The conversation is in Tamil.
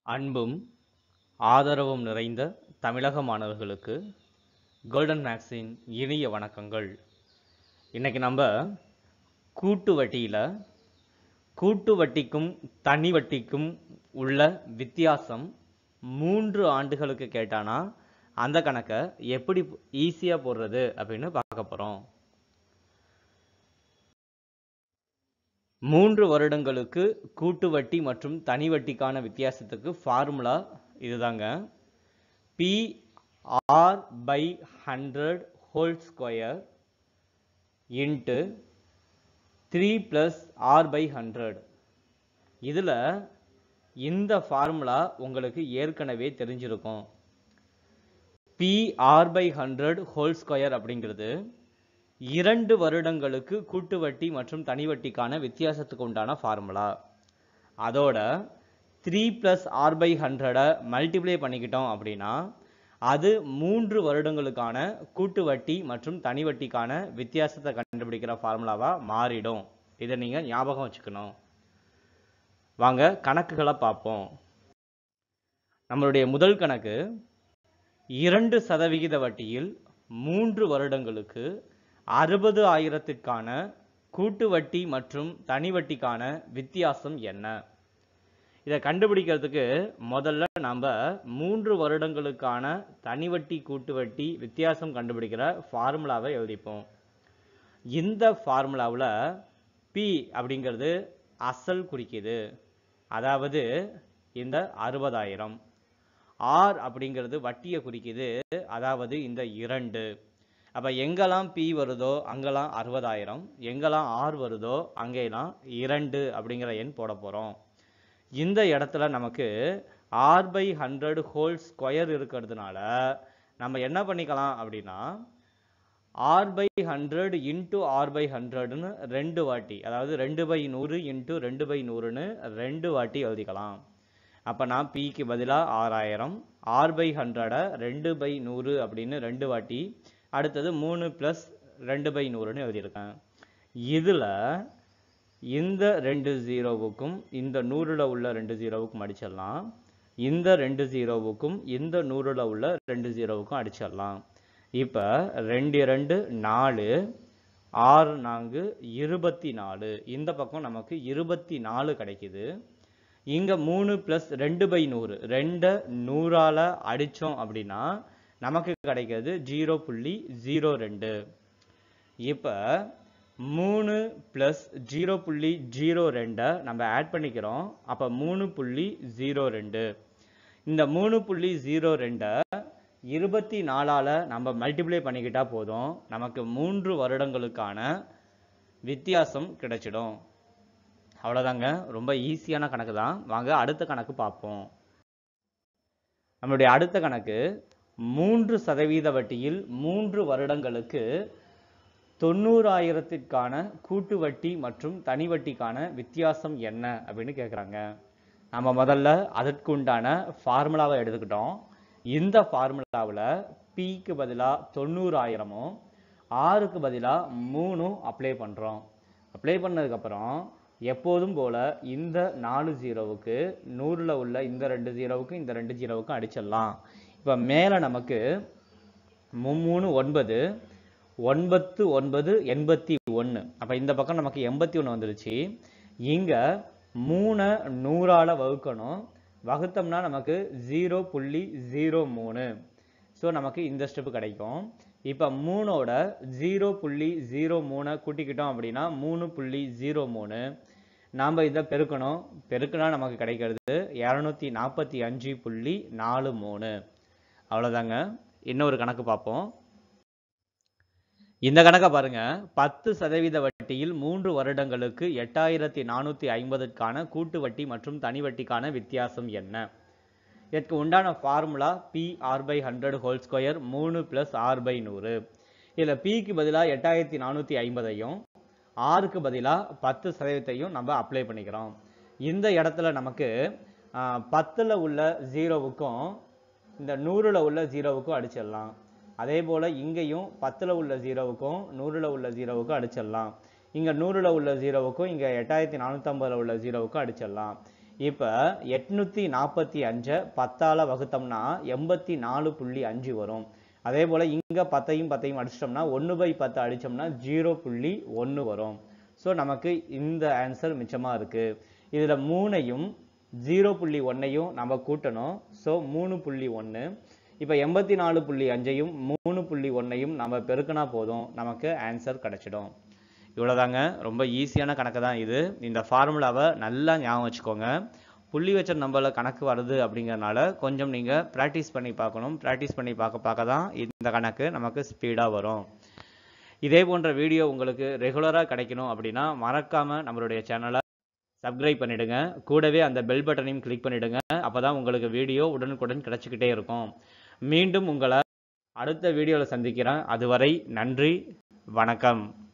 அன்பும் ஆதரவும் நிறைந்த தமிழக மாணவர்களுக்கு கோல்டன் மேக்ஸின் இனிய வணக்கங்கள் இன்னைக்கு நம்ம கூட்டு வட்டியில் கூட்டு வட்டிக்கும் தனி வட்டிக்கும் உள்ள வித்தியாசம் மூன்று ஆண்டுகளுக்கு கேட்டானா அந்த கணக்கை எப்படி ஈஸியாக போடுறது அப்படின்னு பார்க்க போகிறோம் மூன்று வருடங்களுக்கு கூட்டு வட்டி மற்றும் தனி வட்டிக்கான வித்தியாசத்துக்கு ஃபார்முலா இதுதாங்க P R by hundred whole square into three plus R by hundred இதில் இந்த ஃபார்முலா உங்களுக்கு ஏற்கனவே தெரிஞ்சிருக்கும் P R by hundred whole square அப்படிங்கிறது இரண்டு வருடங்களுக்கு கூட்டு வட்டி மற்றும் தனி வட்டிக்கான வித்தியாசத்துக்கு உண்டான ஃபார்முலா அதோட த்ரீ ப்ளஸ் ஆர் பை ஹண்ட்ரடை மல்டிப்ளை பண்ணிக்கிட்டோம் அப்படின்னா அது மூன்று வருடங்களுக்கான கூட்டு வட்டி மற்றும் தனி வட்டிக்கான வித்தியாசத்தை கண்டுபிடிக்கிற ஃபார்முலாவாக மாறிடும் இதை நீங்கள் ஞாபகம் வச்சுக்கணும் வாங்க கணக்குகளை பார்ப்போம் நம்மளுடைய முதல் கணக்கு இரண்டு சதவிகித வட்டியில் மூன்று வருடங்களுக்கு அறுபது ஆயிரத்திற்கான கூட்டு வட்டி மற்றும் தனி வட்டிக்கான வித்தியாசம் என்ன இதை கண்டுபிடிக்கிறதுக்கு முதல்ல நம்ம மூன்று வருடங்களுக்கான தனி வட்டி கூட்டு வட்டி வித்தியாசம் கண்டுபிடிக்கிற ஃபார்முலாவை எழுதிப்போம் இந்த ஃபார்முலாவில் பி அப்படிங்கிறது அசல் குறிக்குது அதாவது இந்த அறுபதாயிரம் ஆர் அப்படிங்கிறது வட்டியை குறிக்குது அதாவது இந்த இரண்டு அப்போ எங்கெல்லாம் பி வருதோ அங்கெல்லாம் அறுபதாயிரம் எங்கெல்லாம் ஆர் வருதோ அங்கெல்லாம் இரண்டு அப்படிங்கிற எண் போட போகிறோம் இந்த இடத்துல நமக்கு R by hundred whole square இருக்கிறதுனால நம்ம என்ன பண்ணிக்கலாம் அப்படின்னா R by hundred into R by ஹண்ட்ரட்னு ரெண்டு வாட்டி அதாவது ரெண்டு பை நூறு இன்ட்டு ரெண்டு பை நூறுன்னு ரெண்டு வாட்டி எழுதிக்கலாம் அப்போ நான் பிக்கு பதிலாக ஆறாயிரம் ஆர் பை ஹண்ட்ரடை ரெண்டு பை நூறு அப்படின்னு ரெண்டு வாட்டி அடுத்தது மூணு ப்ளஸ் ரெண்டு பை நூறுன்னு எழுதியிருக்கேன் இதில் இந்த ரெண்டு ஜீரோவுக்கும் இந்த நூறில் உள்ள ரெண்டு ஜீரோவுக்கும் அடிச்சிடலாம் இந்த ரெண்டு ஜீரோவுக்கும் இந்த நூறில் உள்ள ரெண்டு ஜீரோவுக்கும் அடிச்சிடலாம் இப்போ ரெண்டு ரெண்டு நாலு ஆறு நான்கு இருபத்தி நாலு இந்த பக்கம் நமக்கு இருபத்தி நாலு கிடைக்குது இங்கே மூணு ப்ளஸ் ரெண்டு பை நூறு ரெண்டை நூறால் அடித்தோம் அப்படின்னா நமக்கு கிடைக்கிறது ஜீரோ புள்ளி ஜீரோ ரெண்டு இப்போ மூணு ப்ளஸ் ஜீரோ புள்ளி ஜீரோ ரெண்டை நம்ம ஆட் பண்ணிக்கிறோம் அப்போ மூணு புள்ளி ஜீரோ ரெண்டு இந்த மூணு புள்ளி ஜீரோ ரெண்டை இருபத்தி நாலால் நம்ம மல்டிப்ளை பண்ணிக்கிட்டா போதும் நமக்கு மூன்று வருடங்களுக்கான வித்தியாசம் கிடைச்சிடும் அவ்வளோதாங்க ரொம்ப ஈஸியான கணக்கு தான் வாங்க அடுத்த கணக்கு பார்ப்போம் நம்மளுடைய அடுத்த கணக்கு மூன்று சதவீத வட்டியில் மூன்று வருடங்களுக்கு தொண்ணூறாயிரத்திற்கான கூட்டு வட்டி மற்றும் தனி வட்டிக்கான வித்தியாசம் என்ன அப்படின்னு கேட்குறாங்க நம்ம முதல்ல அதற்குண்டான ஃபார்முலாவை எடுத்துக்கிட்டோம் இந்த ஃபார்முலாவில் பிக்கு பதிலாக தொண்ணூறாயிரமும் ஆறுக்கு பதிலாக மூணும் அப்ளை பண்ணுறோம் அப்ளை பண்ணதுக்கப்புறம் எப்போதும் போல் இந்த நாலு ஜீரோவுக்கு நூறில் உள்ள இந்த ரெண்டு ஜீரோவுக்கும் இந்த ரெண்டு ஜீரோவுக்கும் அடிச்சிடலாம் இப்போ மேலே நமக்கு மூணு ஒன்பது ஒன்பத்து ஒன்பது எண்பத்தி ஒன்று அப்போ இந்த பக்கம் நமக்கு எண்பத்தி ஒன்று வந்துருச்சு இங்கே மூணை நூறால் வகுக்கணும் வகுத்தோம்னா நமக்கு ஜீரோ புள்ளி ஜீரோ மூணு ஸோ நமக்கு இந்த ஸ்டெப்பு கிடைக்கும் இப்போ மூணோட ஜீரோ புள்ளி ஜீரோ மூணை கூட்டிக்கிட்டோம் அப்படின்னா மூணு புள்ளி ஜீரோ மூணு நாம் இதை பெருக்கணும் பெருக்குனா நமக்கு கிடைக்கிறது இரநூத்தி நாற்பத்தி அஞ்சு புள்ளி நாலு மூணு அவ்வளோதாங்க இன்னொரு கணக்கு பார்ப்போம் இந்த கணக்கை பாருங்க பத்து சதவீத வட்டியில் மூன்று வருடங்களுக்கு எட்டாயிரத்தி நானூற்றி ஐம்பதுக்கான கூட்டு வட்டி மற்றும் தனி வட்டிக்கான வித்தியாசம் என்ன இதற்கு உண்டான formula P R by hundred whole square மூணு ப்ளஸ் ஆர் பை நூறு இதில் பிக்கு பதிலாக எட்டாயிரத்தி நானூற்றி ஐம்பதையும் ஆறுக்கு பதிலாக பத்து சதவீதத்தையும் நம்ம அப்ளை பண்ணிக்கிறோம் இந்த இடத்துல நமக்கு பத்தில் உள்ள ஜீரோவுக்கும் இந்த நூறில் உள்ள ஜீரோவுக்கும் அடிச்சிடலாம் அதே போல் இங்கேயும் பத்தில் உள்ள ஜீரோவுக்கும் நூறில் உள்ள ஜீரோவுக்கும் அடிச்சிடலாம் இங்கே நூறில் உள்ள ஜீரோவுக்கும் இங்கே எட்டாயிரத்தி நானூற்றம்பதில் உள்ள ஜீரோவுக்கும் அடிச்சிடலாம் இப்போ எட்நூற்றி நாற்பத்தி அஞ்சை பத்தால் வகுத்தோம்னா எண்பத்தி நாலு புள்ளி அஞ்சு வரும் அதே போல் இங்கே பத்தையும் பத்தையும் அடிச்சிட்டோம்னா ஒன்று பை பத்து அடித்தோம்னா ஜீரோ புள்ளி ஒன்று வரும் ஸோ நமக்கு இந்த ஆன்சர் மிச்சமாக இருக்குது இதில் மூணையும் ஜீரோ புள்ளி ஒன்னையும் நம்ம கூட்டணும் ஸோ மூணு புள்ளி ஒன்று இப்போ எண்பத்தி நாலு புள்ளி அஞ்சையும் மூணு புள்ளி ஒன்னையும் நம்ம பெருக்கினா போதும் நமக்கு ஆன்சர் கிடைச்சிடும் இவ்வளோதாங்க ரொம்ப ஈஸியான கணக்கு தான் இது இந்த ஃபார்முலாவை நல்லா ஞாபகம் வச்சுக்கோங்க புள்ளி வச்ச நம்பரில் கணக்கு வருது அப்படிங்கறனால கொஞ்சம் நீங்கள் ப்ராக்டிஸ் பண்ணி பார்க்கணும் ப்ராக்டிஸ் பண்ணி பார்க்க பார்க்க தான் இந்த கணக்கு நமக்கு ஸ்பீடாக வரும் இதே போன்ற வீடியோ உங்களுக்கு ரெகுலராக கிடைக்கணும் அப்படின்னா மறக்காமல் நம்மளுடைய சேனலை சப்ஸ்கிரைப் பண்ணிடுங்க கூடவே அந்த பெல் பட்டனையும் கிளிக் பண்ணிடுங்க அப்போ தான் உங்களுக்கு வீடியோ உடனுக்குடன் கிடைச்சிக்கிட்டே இருக்கும் மீண்டும் உங்களை அடுத்த வீடியோவில் சந்திக்கிறேன் அதுவரை நன்றி வணக்கம்